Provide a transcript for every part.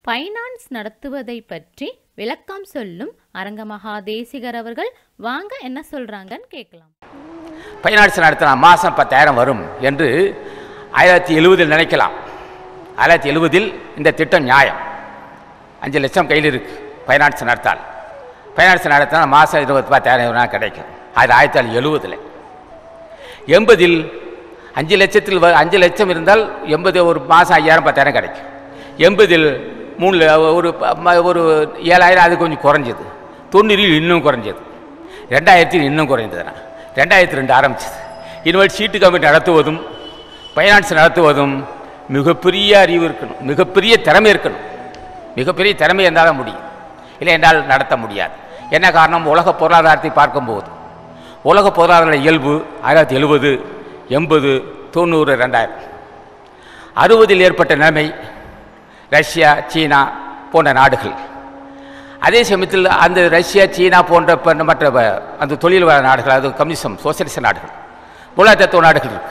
finance நடத்துவதை பற்றி விளக்கம் சொல்லும் அரங்கமகா தேசிகர் அவர்கள் வாங்க என்ன சொல்றாங்கன்னு கேட்கலாம் ஃபைனான்ஸ் நடத்தினா மாதம் பத்தாயிரம் வரும் என்று ஆயிரத்தி எழுபதில் நினைக்கலாம் ஆயிரத்தி எழுபதில் இந்த திட்டம் நியாயம் அஞ்சு லட்சம் கையில் இருக்கு ஃபைனான்ஸ் நடத்தால் ஃபைனான்ஸ் நடத்தினா மாதம் இருபத்தி பத்தாயிரம் ரூபா கிடைக்கும் அது ஆயிரத்தி தொள்ளாயிரத்தி எழுபதில் எண்பதில் அஞ்சு லட்சத்தில் வ- அஞ்சு லட்சம் இருந்தால் எண்பது ஒரு மாதம் ஐயாயிரம் பத்தாயிரம் கிடைக்கும் எண்பதில் மூணு ல- ஒரு ப- ம- ஒரு ஏழாயிரம் அது கொஞ்சம் குறைஞ்சது தொண்ணூறில் இன்னும் குறைஞ்சது ரெண்டாயிரத்தில் இன்னும் குறைந்ததுண்ணா ரெண்டாயிரத்தி ரெண்டு ஆரம்பிச்சது இனிமேல் சீட்டு கமிட்டி நடத்துவதும் ஃபைனான்ஸ் நடத்துவதும் மிகப்பெரிய அறிவு இருக்கணும் மிகப்பெரிய திறமை இருக்கணும் மிகப்பெரிய திறமை இருந்தால் தான் முடியும் இல்லை என்றால் நடத்த முடியாது என்ன காரணம் உலக பொருளாதாரத்தை பார்க்கும்போது உலக பொருளாதார இயல்பு ஆயிரத்தி எழுபது எண்பது தொண்ணூறு ரெண்டாயிரம் அறுபதில் ஏற்பட்ட நிலைமை ரஷ்யா சீனா போன்ற நாடுகள் அதே சமயத்தில் அந்த ரஷ்யா சீனா போன்ற ப- மற்ற ப- அந்த தொழில் வள நாடுகள் அது கம்யூனிசம் சோசியலிச நாடுகள் பொருளாதார நாடுகள் இருக்கு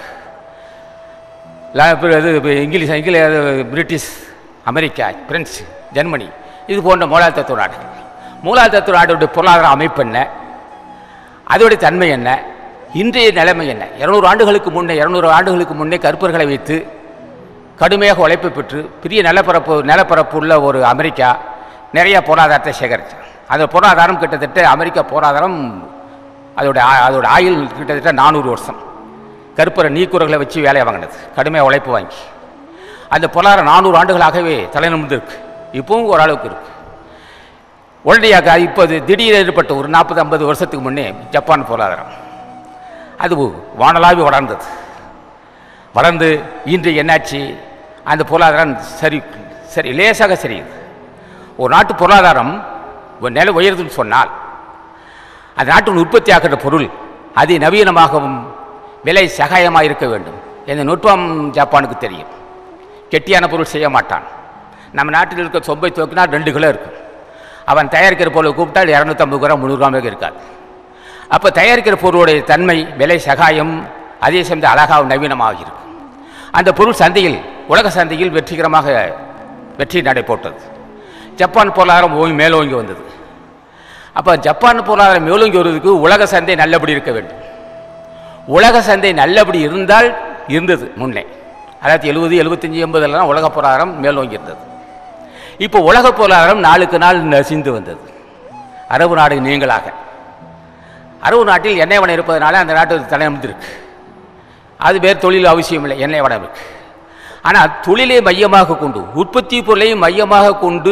ல- இப்ப இது இப்ப இங்கிலீஷ் இங்கிலீஷ் அது பிரிட்டிஷ் அமெரிக்கா பிரெஞ்சு ஜெர்மனி இது போன்ற மூலாதார நாடுகள் மூலாதார நாடுடைய பொருளாதார அமைப்பு என்ன அதோடைய தன்மை என்ன இன்றைய நிலைமை என்ன இருநூறு ஆண்டுகளுக்கு முன்னே இருநூறு ஆண்டுகளுக்கு முன்னே கருப்பர்களை வைத்து கடுமையாக உழைப்பு பெற்று பெரிய நிலப்பரப்பு நிலப்பரப்பு உள்ள ஒரு அமெரிக்கா நிறைய பொருளாதாரத்தை சேகரிச்சு அந்த பொருளாதாரம் கிட்டத்தட்ட அமெரிக்கா பொருளாதாரம் அதோட ஆ- அதோட ஆயுள் கிட்டத்தட்ட நானூறு வருஷம் கருப்பரை நீக்குறகளை வச்சு வேலையை வாங்கினது கடுமையாக உழைப்பு வாங்கி அந்த பொருளாதாரம் நானூறு ஆண்டுகளாகவே தலைநிமிர்ந்திருக்கு இப்பவும் ஓரளவுக்கு இருக்கு உடனடியாக இப்போது திடீர் ஏற்பட்ட ஒரு நாற்பது ஐம்பது வருஷத்துக்கு முன்னே ஜப்பான் பொருளாதாரம் அது வானலாவி வளர்ந்தது வளர்ந்து இன்று என்னாச்சு அந்த பொருளாதாரம் சரி சரி லேசாக சரியுது ஒரு நாட்டு பொருளாதாரம் ஒரு நிலை உயருதுன்னு சொன்னால் அந்த நாட்டின் உற்பத்தி ஆகிற பொருள் அதி நவீனமாகவும் விலை சகாயமாக இருக்க வேண்டும் இந்த நுட்பம் ஜப்பானுக்கு தெரியும் கெட்டியான பொருள் செய்ய மாட்டான் நம்ம நாட்டில் இருக்க சொம்பை தூக்கினா ரெண்டு கிலோ இருக்கும் அவன் தயாரிக்கிற பொருளை கூப்பிட்டால் இரநூத்தம்பது கிராம் முந்நூறு கிராம் இருக்காது அப்போ தயாரிக்கிற பொருளுடைய தன்மை விலை சகாயம் அதே சமயத்தில் அழகாக நவீனமாக இருக்கும் அந்த பொருள் சந்தையில் உலக சந்தையில் வெற்றிகரமாக வெற்றி நடை போட்டது ஜப்பான் பொருளாதாரம் ஓங்கி மேலோங்கி வந்தது அப்போ ஜப்பான் பொருளாதாரம் மேலோங்கி வருவதற்கு உலக சந்தை நல்லபடி இருக்க வேண்டும் உலக சந்தை நல்லபடி இருந்தால் இருந்தது முன்னே ஆயிரத்தி எழுபது எழுபத்தஞ்சி எண்பதுலாம் உலக பொருளாதாரம் மேலோங்கி இருந்தது இப்போ உலக பொருளாதாரம் நாளுக்கு நாள் நசிந்து வந்தது அரபு நாடு நீங்களாக அரபு நாட்டில் எண்ணெய் வனம் இருப்பதனால அந்த நாட்டு தலைநிமிர்ந்திருக்கு அது வேறு தொழில் அவசியம் இல்லை எண்ணெய் வனம் இருக்கு ஆனால் தொழிலை மையமாக கொண்டு உற்பத்தி பொருளை மையமாக கொண்டு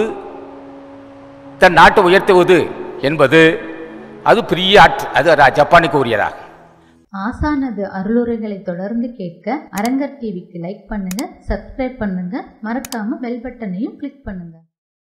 தன் நாட்டை உயர்த்துவது என்பது அது பெரிய ஆற்று அது ர- ஜப்பானுக்கு உரியதாகும் ஆசானது அருளுரைகளை தொடர்ந்து கேட்க அரங்கர் டிவிக்கு லைக் பண்ணுங்க சப்ஸ்கிரைப் பண்ணுங்க மறக்காம பெல் பட்டனையும் கிளிக் பண்ணுங்க